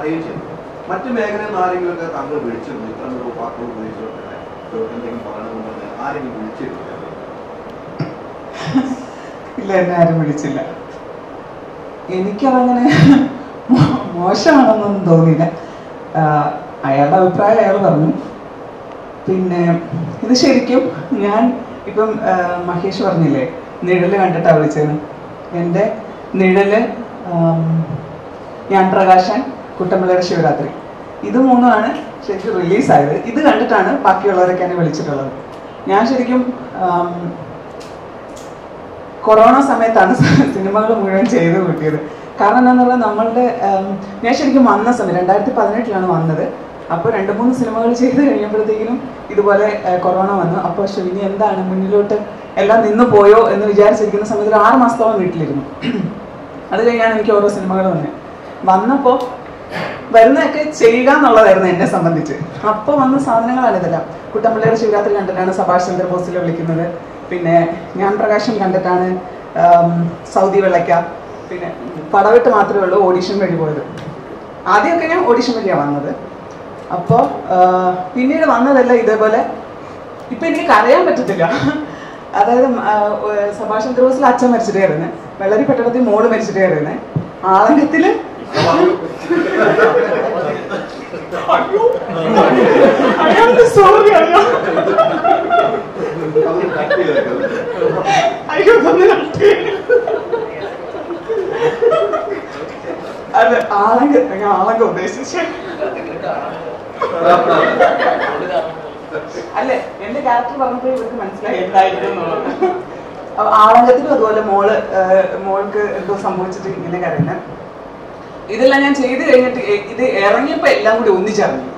പറയുകയും ചെയ്തു മറ്റു മേഖലയിൽ നിന്ന് ആരെങ്കിലും ഒക്കെ താങ്കൾ വിളിച്ചിരുന്നു ഇത്ര ഒരു വാക്കുകൾ ഉപയോഗിച്ചിട്ടുണ്ട് എന്തെങ്കിലും പറയണമെന്ന് പറഞ്ഞാൽ ആരെങ്കിലും വിളിച്ചിരുന്നു ഇല്ല എന്നെ ആരും വിളിച്ചില്ല എനിക്കതങ്ങനെ മോ- മോശമാണെന്നൊന്നും തോന്നിയില്ല ആഹ് അയാളുടെ അഭിപ്രായം അയാൾ പറഞ്ഞു പിന്നെ ഇത് ശരിക്കും ഞാൻ ഇപ്പം ആഹ് മഹേഷ് പറഞ്ഞില്ലേ നിഴല് കണ്ടിട്ടാണ് വിളിച്ചത് എൻ്റെ നിഴല് ആം, ഞാൻ പ്രകാശൻ കുട്ടമ്പളയുടെ ശിവരാത്രി ഇത് മൂന്നുമാണ് ശരിക്കും റിലീസായത് ഇത് കണ്ടിട്ടാണ് ബാക്കിയുള്ളവരൊക്കെ എന്നെ വിളിച്ചിട്ടുള്ളത് ഞാൻ ശരിക്കും ആം, കൊറോണ സമയത്താണ് സിനിമകൾ മുഴുവൻ ചെയ്ത് കൂട്ടിയത് കാരണം എന്താണെന്ന് പറഞ്ഞാൽ നമ്മളുടെ ഉം, ഞാൻ ശരിക്കും വന്ന സമയം രണ്ടായിരത്തി പതിനെട്ടിലാണ് വന്നത് അപ്പോൾ രണ്ട് മൂന്ന് സിനിമകൾ ചെയ്ത് കഴിഞ്ഞപ്പോഴത്തേക്കിനും ഇതുപോലെ ഏഹ്, കൊറോണ വന്നു അപ്പോൾ പക്ഷേ ഇനി എന്താണ് മുന്നിലോട്ട് എല്ലാം നിന്ന് പോയോ എന്ന് വിചാരിച്ചിരിക്കുന്ന സമയത്ത് ഒരു ആറ് മാസത്തോളം വീട്ടിലിരുന്നു അത് കഴിഞ്ഞാണ് എനിക്ക് ഓരോ സിനിമകൾ വന്നത് വന്നപ്പോൾ വരുന്നതൊക്കെ ചെയ്യുക എന്നുള്ളതായിരുന്നു എന്നെ സംബന്ധിച്ച് അപ്പോൾ വന്ന സാധനങ്ങളാണ് ഇതെല്ലാം കുട്ടമ്പള്ളിയുടെ ശിവരാത്രി കണ്ടിട്ടാണ് സഭാഷ് ചന്ദ്രബോസിലെ വിളിക്കുന്നത് പിന്നെ ഞാൻ പ്രകാശം കണ്ടിട്ടാണ് ആം, സൗദി വെള്ളയ്ക്ക പിന്നെ പടവിട്ട് മാത്രമേ ഉള്ളൂ ഓഡിഷൻ വഴി പോയത് ആദ്യമൊക്കെ ഞാൻ ഓഡിഷൻ വഴിയാണ് വന്നത് അപ്പോൾ പിന്നീട് വന്നതെല്ലാം ഇതേപോലെ ഇപ്പൊ എനിക്ക് കരയാൻ പറ്റത്തില്ല അതായത് ആ, ഏർ സഭാഷ് ചന്ദ്രബോസിൽ അച്ഛൻ മരിച്ചിട്ടായിരുന്നു വെള്ളരി പട്ടണത്തിൽ മോള് മരിച്ചിട്ടായിരുന്നു ആളങ്കത്തില് അയ്യോ I am sorry, അയ്യോ അതൊന്ന് cut ചെയ്തേക്ക്. അയ്യോ ഒന്ന് നട്ട്. അല്ല ആളങ്ക ഞാൻ ആളങ്ക ഉദ്ദേശിച്ചു അല്ലെ എന്റെ ക്യാരക്ടർ പറഞ്ഞപ്പോൾ ഇവർക്ക് മനസ്സിലായി എന്തായിരുന്നു എന്നുള്ളത് അപ്പൊ ആളങ്കത്തിലും അതുപോലെ മോള് ഏഹ്, മോൾക്ക് എന്തോ സംഭവിച്ചിട്ട് ഇങ്ങനെ കരയുന്നത് ഇതെല്ലാം ഞാൻ ചെയ്ത് കഴിഞ്ഞിട്ട് എ- ഇത് ഇറങ്ങിയപ്പോ എല്ലാം കൂടി ഒന്നിച്ചറിഞ്ഞു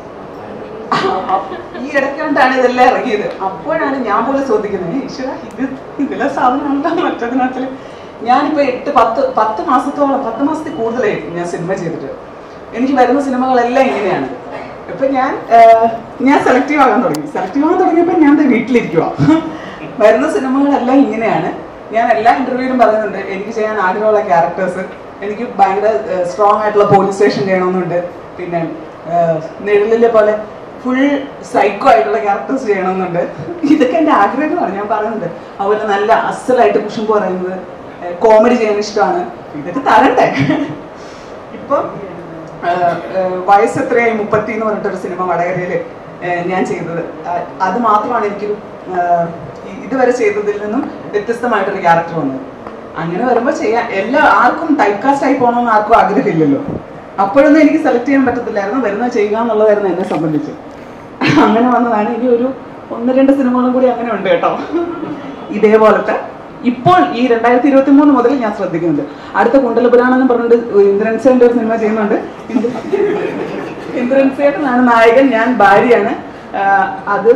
ഈ ഇടയ്ക്കൊണ്ടാണ് ഇതെല്ലാം ഇറങ്ങിയത് അപ്പോഴാണ് ഞാൻ പോലും ശ്രദ്ധിക്കുന്നത് "ഏയ് ഈശ്വരാ ഇത് ഇതിലെ സാധനമുണ്ടോ മറ്റതിനകത്തില് ഞാനിപ്പോ എട്ട് പത്ത് പത്ത് മാസത്തോളം പത്ത് മാസത്തിൽ കൂടുതലായി ഞാൻ സിനിമ ചെയ്തിട്ട് എനിക്ക് വരുന്ന സിനിമകളെല്ലാം ഇങ്ങനെയാണ് ഇപ്പൊ ഞാൻ ആഹ്, ഞാൻ സെലക്റ്റീവ് ആകാൻ തുടങ്ങി സെലക്റ്റീവ് ആകാൻ തുടങ്ങിയപ്പോൾ ഞാൻ ദേ വീട്ടിലിരിക്കുക വരുന്ന സിനിമകളെല്ലാം ഇങ്ങനെയാണ് ഞാൻ എല്ലാ ഇന്റർവ്യൂവിലും പറയുന്നുണ്ട് എനിക്ക് ചെയ്യാൻ ആഗ്രഹമുള്ള ക്യാരക്ടേഴ്സ് എനിക്ക് ഭയങ്കര സ്ട്രോങ് ആയിട്ടുള്ള പോലീസ് സ്റ്റേഷൻ ചെയ്യണമെന്നുണ്ട് പിന്നെ ആഹ്, നിഴലിലെ പോലെ ഫുൾ സൈക്കോ ആയിട്ടുള്ള ക്യാരക്ടേഴ്സ് ചെയ്യണമെന്നുണ്ട് ഇതൊക്കെ എൻ്റെ ആഗ്രഹങ്ങളാണ് ഞാൻ പറയുന്നുണ്ട് അതുപോലെ നല്ല അസലായിട്ട് കുഷുമ്പ് പറയുന്നത് കോമഡി ചെയ്യാൻ ഇഷ്ടമാണ് ഇതൊക്കെ തരണ്ടേ ഇപ്പം ആഹ്, ആഹ്, വയസ്സ് എത്രയായി മുപ്പത്തി എന്ന് പറഞ്ഞിട്ടൊരു സിനിമ വടകരയിൽ ഞാൻ ചെയ്തത് ആ- അത് മാത്രമാണ് എനിക്ക് ആഹ്, ഇ- ഇതുവരെ ചെയ്തതിൽ നിന്നും വ്യത്യസ്തമായിട്ടൊരു ക്യാരക്ടർ വന്നത് അങ്ങനെ വരുമ്പോൾ ചെയ്യാൻ എല്ലാ ആർക്കും ടൈപ്പ് കാസ്റ്റ് ആയി പോകണമെന്ന് ആർക്കും ആഗ്രഹമില്ലല്ലോ അപ്പോഴൊന്നും എനിക്ക് സെലക്ട് ചെയ്യാൻ പറ്റത്തില്ലായിരുന്നു വരുന്നത് ചെയ്യുക എന്നുള്ളതായിരുന്നു എന്നെ സംബന്ധിച്ച് അങ്ങനെ വന്നതാണ് ഇനി ഒരു ഒന്ന് രണ്ട് സിനിമകളും കൂടി അങ്ങനെ ഉണ്ട് കേട്ടോ ഇതേപോലത്തെ ഇപ്പോൾ ഈ രണ്ടായിരത്തി ഇരുപത്തി മൂന്ന് മുതൽ ഞാൻ ശ്രദ്ധിക്കുന്നുണ്ട് അടുത്ത കുണ്ടലപുരാണം എന്ന് പറഞ്ഞിട്ട് ഇന്ദ്രൻസേന്റെ ഒരു സിനിമ ചെയ്യുന്നുണ്ട് ഇന്ദ്രൻസേട്ടനാണ് നായകൻ ഞാൻ ഭാര്യയാണ് ആ, അത്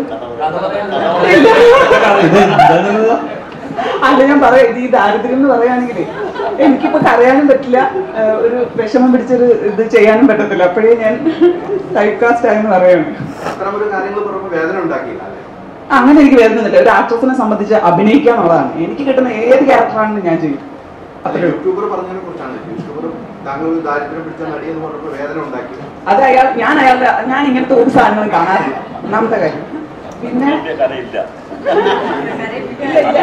അല്ല ഞാൻ പറയാം ഇത് ഈ ദാരിദ്ര്യം എന്ന് പറയുകയാണെങ്കിൽ എനിക്കിപ്പോ കരയാനും പറ്റില്ല ആ, ഒരു വിഷമം പിടിച്ചൊരു ഇത് ചെയ്യാനും പറ്റത്തില്ല അപ്പോഴേ ഞാൻ ടൈപ്പ് കാസ്റ്റ് ആയെന്ന് പറയാണ് അത്തരമൊരു കാര്യങ്ങൾ പറയുമ്പോൾ വേദന ഉണ്ടാക്കിയില്ല അല്ലേ അങ്ങനെ എനിക്ക് വരുന്നില്ല ഒരു ആക്ട്രസിനെ സംബന്ധിച്ച് അഭിനയിക്കുക എന്നുള്ളതാണ് എനിക്ക് കിട്ടുന്ന ഏത് ക്യാരക്ടറാണെന്ന് ഞാൻ ചെയ്യും അത് അത്രേ ഉള്ളൂ. യൂട്യൂബർ പറഞ്ഞതിനെ കുറിച്ചാണ് യൂട്യൂബർ താങ്കൾ ഒരു ദാരിദ്ര്യം പിടിച്ച നടി എന്ന് പറഞ്ഞപ്പോൾ വേദന ഉണ്ടാക്കി അത് അയാൾ ഞാൻ അയാളുടെ ഞാൻ ഇങ്ങനത്തെ ഒരു സാധനങ്ങളും കാണാറില്ല ഒന്നാമത്തെ കാര്യം പിന്നെ കഥയില്ല ഇല്ല, ഇല്ല.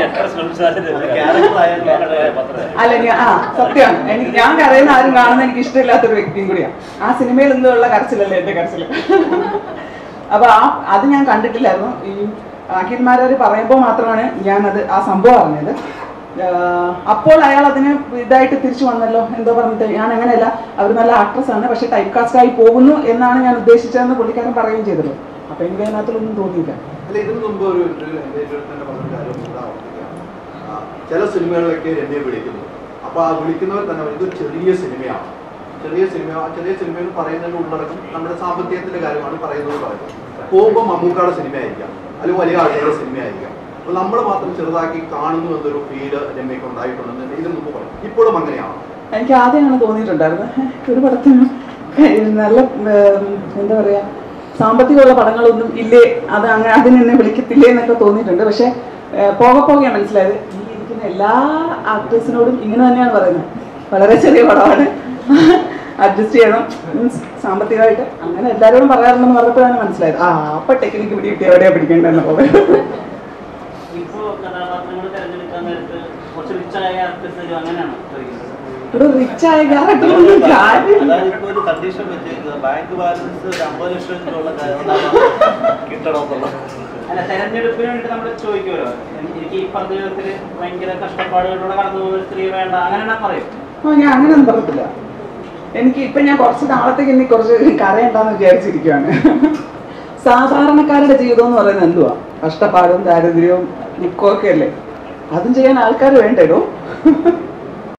അല്ല ഞാൻ ആ സത്യമാണ് എനിക്ക് ഞാൻ കരയുന്ന ആരും കാണുന്ന എനിക്ക് ഇഷ്ടമില്ലാത്തൊരു വ്യക്തിയും കൂടിയാണ് ആ സിനിമയിൽ നിന്നുള്ള കരച്ചിലല്ലേ എന്റെ കരച്ചിൽ അപ്പൊ ആ അത് ഞാൻ കണ്ടിട്ടില്ലായിരുന്നു ഈ അഖിൽമാരാര് പറയുമ്പോൾ മാത്രമാണ് ഞാൻ അത് ആ സംഭവം അറിഞ്ഞത് ആഹ് അപ്പോൾ അയാൾ അതിന് ഇതായിട്ട് തിരിച്ചു വന്നല്ലോ എന്തോ പറഞ്ഞിട്ട് ഞാൻ അങ്ങനെയല്ല അവർ നല്ല ആക്ട്രസ് ആണ് പക്ഷെ ടൈപ്പ് കാസ്റ്റ് ആയി പോകുന്നു എന്നാണ് ഞാൻ ഉദ്ദേശിച്ചതെന്ന് പുള്ളിക്കാരൻ പറയുകയും ചെയ്തല്ലോ അപ്പൊ എനിക്ക് അതിനകത്തിലൊന്നും തോന്നിയില്ല അല്ല ഇതിനു മുമ്പ് ഒരു ഇന്റർവ്യൂ എന്റെ തന്നെ പറഞ്ഞ കാര്യം കൂടെ ആവർത്തിക്കാം ആ, ചില സിനിമകളിലൊക്കെ രമ്യ വിളിക്കുന്നു അപ്പൊ ആ വിളിക്കുന്നവർ തന്നെ പറയും, ഇതൊരു ചെറിയ സിനിമയാണ് ചെറിയ സിനിമ ആ ചെറിയ സിനിമ എന്ന് പറയുന്നതിന്റെ ഉള്ളടക്കം നമ്മുടെ സാമ്പത്തികത്തിന്റെ കാര്യമാണ് പറയുന്നത് പറയുന്നത് പോകുമ്പോൾ മമ്മൂക്കാടെ സിനിമയായിരിക്കാം അല്ലെങ്കിൽ വലിയ ആളുകളുടെ സിനിമയായിരിക്കാം അപ്പൊ നമ്മൾ മാത്രം ചെറുതാക്കി കാണുന്നു എന്നൊരു ഫീല് രമ്യക്ക് ഉണ്ടായിട്ടുണ്ടെന്ന് ഇതിനു മുമ്പ് പറഞ്ഞു ഇപ്പോഴും അങ്ങനെയാണ് എനിക്ക് ആദ്യം അങ്ങനെ തോന്നിയിട്ടുണ്ടായിരുന്നു ഒരു പടത്തിന് നല്ല ഉം, എന്താ പറയാ സാമ്പത്തികമുള്ള പടങ്ങളൊന്നും ഇല്ലേ അത് അങ്ങനെ അതിന് എന്നെ വിളിക്കത്തില്ലേ എന്നൊക്കെ തോന്നിയിട്ടുണ്ട് പക്ഷെ ഏഹ്, പോകെ പോകെയാണ് മനസ്സിലായത് ഈ ഇരിക്കുന്ന എല്ലാ ആക്ടേഴ്സിനോടും ഇങ്ങനെ തന്നെയാണ് പറയുന്നത് വളരെ ചെറിയ പടമാണ് അഡ്ജസ്റ്റ് ചെയ്യണം മീൻസ് സാമ്പത്തികമായിട്ട് അങ്ങനെ എല്ലാവരോടും പറയാറുണ്ടെന്ന് പറഞ്ഞപ്പോഴാണ് മനസ്സിലായത് ആ അപ്പൊ ടെക്നിക്ക് പിടികിട്ടി എവിടെയാ പിടിക്കേണ്ടതെന്നുള്ളത് ഇപ്പോ കഥാപാത്രങ്ങൾ തിരഞ്ഞെടുക്കാൻ നേരത്ത് കുറച്ച് റിച്ചായ ആർട്ടിസ്റ്റ് അങ്ങനെയാണ് ചോദിക്കുന്നത് ഇവിടെ റിച്ച് ആയ ക്യാരക്ടറൊന്നും കാര്യമില്ല അതായത് ഇപ്പൊ ഒരു കണ്ടീഷൻ വെച്ചേക്കുക ബാങ്ക് ബാലൻസ് ഒരു അമ്പത് ലക്ഷത്തിലുള്ള കിട്ടണം എന്നുള്ളത് അല്ല തെരഞ്ഞെടുപ്പിന് വേണ്ടി നമ്മൾ ചോദിക്കുമല്ലോ എനിക്ക് ഈ പറഞ്ഞ വിധത്തിൽ ഭയങ്കര കഷ്ടപ്പാടുകളിലൂടെ കടന്നു പോകുന്ന ഒരു സ്ത്രീ വേണ്ട അങ്ങനെയാണ് പറയും ആ ഞാൻ അങ്ങനെയൊന്നും പറയത്തില്ല എനിക്ക് ഇപ്പൊ ഞാൻ കുറച്ച് നാളത്തേക്ക് ഇനി കുറച്ച് കരയുണ്ടാന്ന് വിചാരിച്ചിരിക്കുകയാണ് സാധാരണക്കാരുടെ ജീവിതം എന്ന് പറയുന്നത് എന്തുവാ കഷ്ടപ്പാടും ദാരിദ്ര്യവും ദുഃഖവും ഒക്കെ അല്ലേ അതും ചെയ്യാൻ ആൾക്കാർ വേണ്ടേടോ